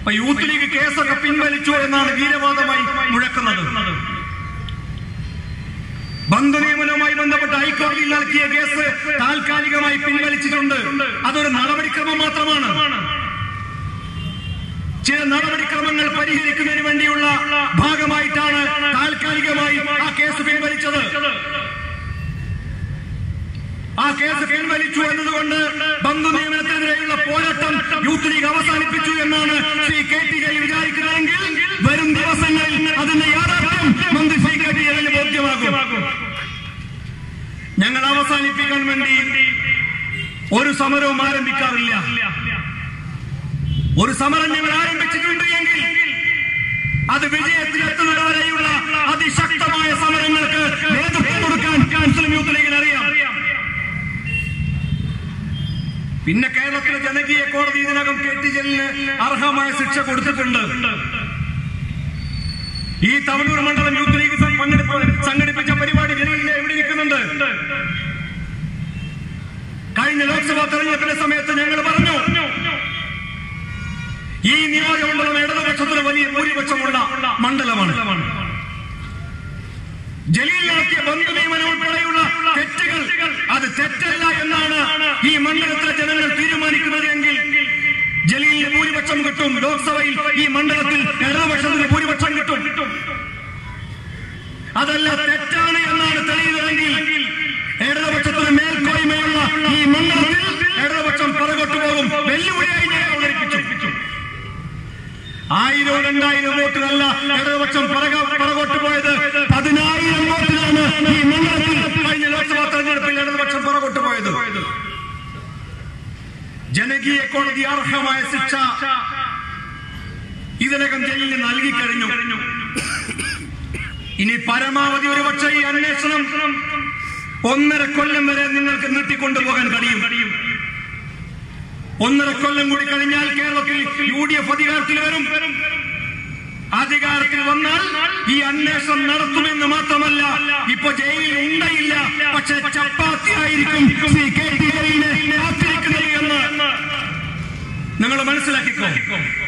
അപ്പൊ youth league കേസൊക്കെ പിൻവലിച്ചു എന്നാണ് വീരവാദമായി മുഴക്കുന്നത് ബന്ധു നിയമനവുമായി ബന്ധപ്പെട്ട് ഹൈക്കോടതിയിൽ നൽകിയ കേസ് താൽക്കാലികമായി പിൻവലിച്ചിട്ടുണ്ട് അതൊരു നടപടിക്രമം മാത്രമാണ് ചില നടപടിക്രമങ്ങൾ പരിഹരിക്കുന്നതിന് വേണ്ടിയുള്ള ഭാഗമായിട്ടാണ് താൽക്കാലികമായി ആ കേസ് പിൻവലിച്ചത് ആ കേസ് പിൻവലിച്ചു എന്നതുകൊണ്ട് ബന്ധു നിയമനത്തിനെതിരെയുള്ള പോരാട്ടം യൂത്ത് ലീഗ് അവസാനിപ്പിച്ചു എന്നാണ് ശ്രീ കെ ടി ജലീൽ വിചാരിക്കുന്നതെങ്കിൽ വരും ദിവസങ്ങളിൽ അതിന്റെ യാഥാർത്ഥ്യം മന്ത്രി ശ്രീ കെ ടി ജലീലിന് ബോധ്യമാകും ഞങ്ങൾ അവസാനിപ്പിക്കാൻ വേണ്ടി ഒരു സമരവും ആരംഭിക്കാറില്ല ഒരു സമരം ഞങ്ങൾ ആരംഭിച്ചിട്ടുണ്ട് എങ്കിൽ അത് വിജയത്തിലെത്തുന്നതുവരെയുള്ള അതിശക്തമായ സമരങ്ങൾക്ക് നേതൃത്വം കൊടുക്കാൻ മുസ്ലിം യൂത്ത് ലീഗിന് അറിയാം പിന്നെ കേരളത്തിലെ ജനകീയ കോടതി ഇതിനകം കെ ടി ജലീലിന് അർഹമായ ശിക്ഷ കൊടുത്തിട്ടുണ്ട് ഈ തവനൂർ മണ്ഡലം യൂത്ത് ലീഗ് സം- പങ്കെടുപ്പ് സംഘടിപ്പിച്ച പരിപാടി ജലീലിനെ എവിടെ ഇരിക്കുന്നുണ്ട് കഴിഞ്ഞ ലോക്സഭാ തെരഞ്ഞെടുപ്പിന്റെ സമയത്ത് ഞങ്ങൾ പറഞ്ഞു ഈ നിയോജകമണ്ഡലം ഇടതുപക്ഷത്തിന് വലിയ ഭൂരിപക്ഷമുള്ള മണ്ഡലമാണ് ജലീൽ നടത്തിയ ബന്ധു നിയമനം ഉൾപ്പെടെയുള്ള തെറ്റുകൾ അത് തെറ്റല്ല എന്നാണ് ഈ മണ്ഡലത്തിലെ ജനങ്ങൾ തീരുമാനിക്കുന്നത് എങ്കിൽ ജലീലിന് ഭൂരിപക്ഷം കിട്ടും ലോക്സഭയിൽ ഈ മണ്ഡലത്തിൽ ഇടതുപക്ഷത്തിന് ഭൂരിപക്ഷം കിട്ടും അതല്ല തെറ്റാണ് എന്നാണ് തെളിയുന്നതെങ്കിൽ ഇടതുപക്ഷത്തിന് മേൽക്കോയ്മയുള്ള ഈ മണ്ഡലത്തിൽ ഇടതുപക്ഷം പുറകോട്ട് പോകും വെല്ലുവിളിയായി ഞാൻ അവതരിപ്പിച്ചു ആയിരം രണ്ടായിരം വോട്ടിലല്ല ഇടതുപക്ഷം പുറക- പുറകോട്ട് പോയത് പതിനായിരം വോട്ടിലാണ് ഈ മണ്ഡലത്തിൽ കഴിഞ്ഞ ലോക്സഭാ തെരഞ്ഞെടുപ്പിൽ ഇടതുപക്ഷം പുറകോട്ട് പോയത് ജനകീയ കോടതി അർഹമായ ശിക്ഷ ഇതിനകം ജലീലിന് നൽകി കഴിഞ്ഞു ഇനി പരമാവധി ഒരു പക്ഷേ ഈ അന്വേഷണം ഒന്നര കൊല്ലം വരെ നിങ്ങൾക്ക് നീട്ടിക്കൊണ്ടുപോകാൻ കഴിയും ഒന്നര കൊല്ലം കൂടി കഴിഞ്ഞാൽ കേരളത്തിൽ യു ഡി എഫ് അധികാരത്തിൽ വരും അധികാരത്തിൽ വന്നാൽ ഈ അന്വേഷണം നടത്തുമെന്ന് മാത്രമല്ല ഇപ്പൊ ജയിലിൽ ഉണ്ടയില്ല പക്ഷെ ചപ്പാത്തി ആയിരിക്കും ശ്രീ കെ ടി ജലീലിനെ കാത്തിരിക്കുന്നത് എന്ന് നിങ്ങൾ മനസ്സിലാക്കിക്കോ